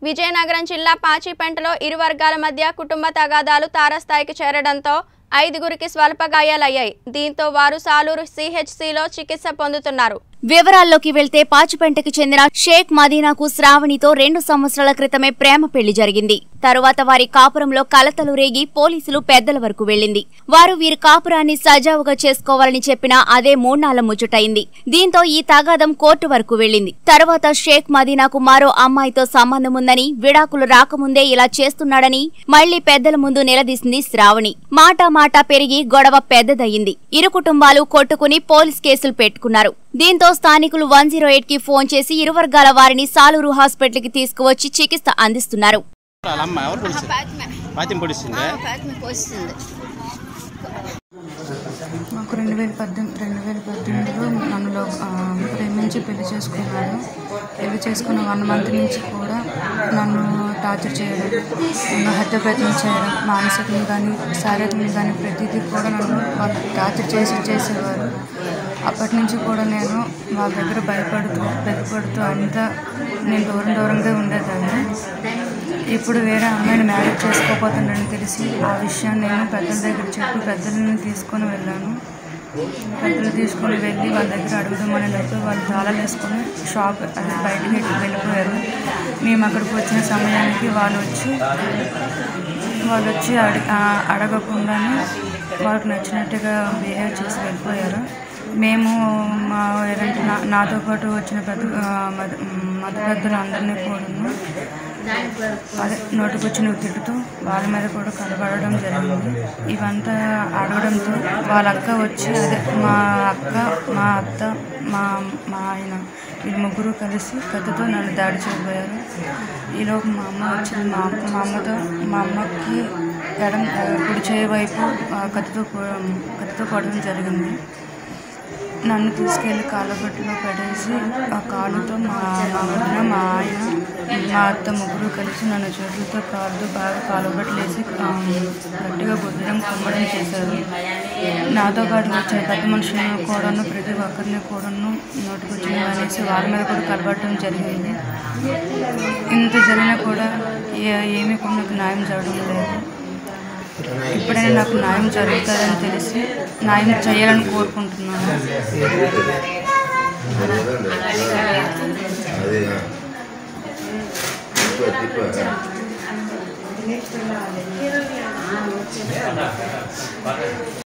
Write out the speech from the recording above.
విజయనగరం జిల్లా పాచిపెంటలో ఇరు వర్గాల మధ్య కుటుంబ తగాదాలు తారస్థాయికి చేరడంతో ఐదుగురికి స్వల్ప గాయాలయ్యాయి దీంతో వారు సాలూరు సిహెచ్సిలో చికిత్స పొందుతున్నారు వివరాల్లోకి వెళ్తే పాచిపెంటకి చెందిన షేక్ మదీనాకు శ్రావణితో రెండు సంవత్సరాల క్రితమే ప్రేమ పెళ్లి జరిగింది తరువాత వారి కాపురంలో కలతలు రేగి పోలీసులు పెద్దల వరకు వెళ్లింది వారు వీరి కాపురాన్ని సజావుగా చేసుకోవాలని చెప్పినా అదే మూడ్నాళ్ల ముచ్చటైంది దీంతో ఈ తగాదం కోర్టు వరకు వెళ్లింది తర్వాత షేక్ మదీనాకు మరో అమ్మాయితో సంబంధం ఉందని విడాకులు రాకముందే ఇలా చేస్తున్నాడని మళ్లీ పెద్దల ముందు నిలదీసింది శ్రావణి మాటా మాటా పెరిగి గొడవ పెద్దదయ్యింది ఇరు కుటుంబాలు కొట్టుకుని పోలీస్ కేసులు పెట్టుకున్నారు దీంతో స్థానికులు వన్ జీరో ఎయిట్ కి ఫోన్ చేసి ఇరు వర్గాల వారిని సాలూరు హాస్పిటల్ కి తీసుకువచ్చి చికిత్స అందిస్తున్నారు వాళ్ళ అమ్మ ఎవరు పొడిచింది ఫాతిమా ఫాతిమ పొడిచింది ఆ, ఫాతిమా పోస్తుంది మాకు రెండు వేల పద్దెనిమిది రెండు వేల పద్దెనిమిదిలో నన్ను లో- ఆ, ప్రేమించి పెళ్లి చేసుకున్నాడు పెళ్లి చేసుకున్న వన్ మంత్ నుంచి కూడా నన్ను టార్చర్ చేయడం నన్ను హత్యప్రయత్నం చేయడం మానసికంగా కానీ శారీరకంగా కానీ ప్రతిదీ కూడా నన్ను వాళ్ళు టార్చర్ చేసి చేసేవారు అప్పటి నుంచి కూడా నేను వాళ్ళ దగ్గర భయపడుతూ భయపడుతూ అంతా నేను దూరం దూరంగా ఉండేదాన్ని ఇప్పుడు వేరే అమ్మాయిని మ్యారేజ్ చేసుకోపోతున్నానని తెలిసి ఆ విషయాన్ని నేను పెద్దల దగ్గర చెప్పి పెద్దలని తీసుకొని వెళ్ళాను పెద్దలు తీసుకొని వెళ్ళి వాళ్ళ దగ్గర అడుగుదామని లోపు వాళ్ళు తాళాలు వేసుకొని షాప్ అది బయటికి వెళ్ళి- వెళ్ళిపోయారు మేము అక్కడికి వచ్చిన సమయానికి వాళ్ళు వచ్చి వాళ్ళు వచ్చి అడి ఆ, అడగకుండానే వాళ్ళకి నచ్చినట్టుగా బిహేవ్ చేసి వెళ్ళిపోయారు మేము మా ఏంటంటే నా నాతో పాటు వచ్చిన పెద్ద ఆ, మద మత పెద్దలు అందరినీ కూడా అదే నోటికొచ్చిన తిట్టుతూ వాళ్ళ మీద కూడా కలబడడం జరిగింది ఇవంతా అడగడంతో వాళ్ళ అక్క వచ్చి అదే మా అక్క మా అత్త మా మా ఆయన వీళ్ళు ముగ్గురు కలిసి కత్తితో నన్ను దాడి చేయబోయారు ఈలోపు మా అమ్మ వచ్చింది మా అమ్మ మా అమ్మతో మా అమ్మకి ఎడం కుడి చేయి వైపు ఆ, కత్తితో కొ- కత్తితో కొట్టడం జరిగింది నన్ను తీసుకెళ్ళి కాళ్ళగట్టులో పడేసి ఆ కాలుతో మా మా వదిన మా ఆయన మా అత్త ముగ్గురు కలిసి నన్ను చేతులతో కాళ్ళతో బాగా కాలుగట్లు వేసి ఆ, గట్టిగా బుద్ధడం కుమ్మడం చేశారు నాతో పాటు వచ్చిన పెద్ద మనుషులను కూడాను ప్రతి ఒక్కరిని కూడాను నోటికి వచ్చిన అనేసి వాళ్ళ మీద కూడా కలబడటం జరిగింది ఇంత జరిగినా కూడా ఏ- ఏమీ కూడా నాకు న్యాయం జరగడం లేదు ఇప్పుడైనా నాకు న్యాయం జరుగుతుందని తెలిసి న్యాయం చేయాలని కోరుకుంటున్నాను అదే తిప్ప తిప్ప